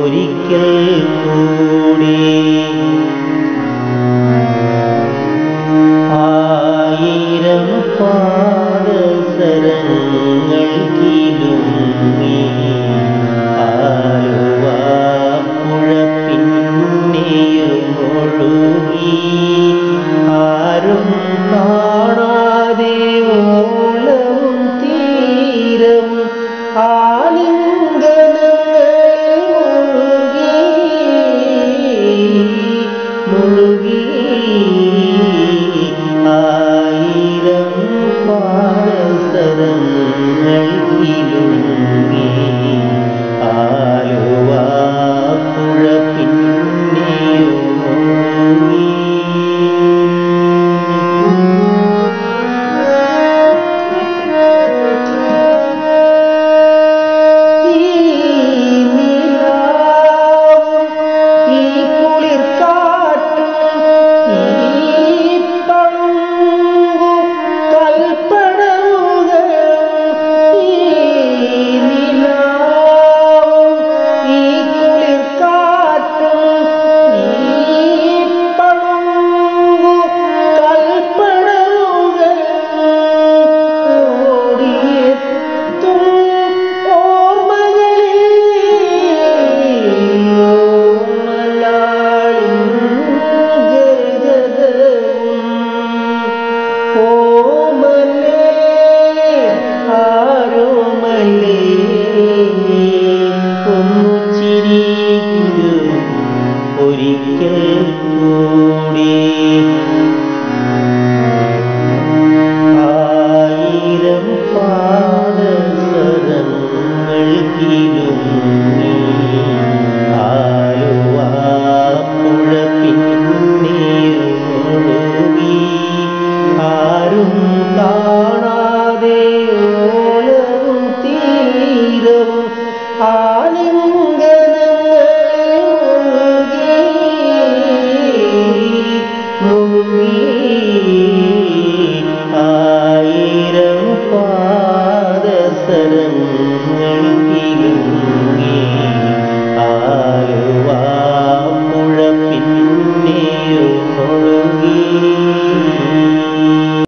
ഒരിക്കൽ കൂടി ആയിരം പാദസരങ്ങൾ കിലുങ്ങി ആലുവാപ്പുഴ പിന്നെയും ഒഴുകി ആരും കാണാതെ ഓളവും തീരവും ആലിംഗനങ്ങളിൽ മുഴുകി ആയിരം പാദസരങ്ങൾ കിലുങ്ങി ആലുവാപ്പുഴ പിന്നെയും ഒഴുകി ഈ നിലാവും ഈ കുളിർക്കാറ്റും ഈ പളുങ്കു കൽപ്പടവുകളും ഈ നിലാവും ഈ കുളിർക്കാറ്റും ഈ പളുങ്കു കൽപ്പടവുകളും ഓടിയെത്തും ഓർമ്മകളിൽ ഓമലാളിൻ ഗദ്ഗദവും ഓമലേ ആരോമലേ ഒന്നു ചിരിക്കൂ ഒരിക്കൽ കൂടി ആയിരം പാദസരങ്ങൾ കിലുങ്ങി ആലുവാപ്പുഴ പിന്നെയും ഒഴുകി ആരും കാണാതെ ഓലവും തീരവും ആലിംഗനങ്ങളിൽ മുങ്ങി ആയിരം പാദസരങ്ങൾ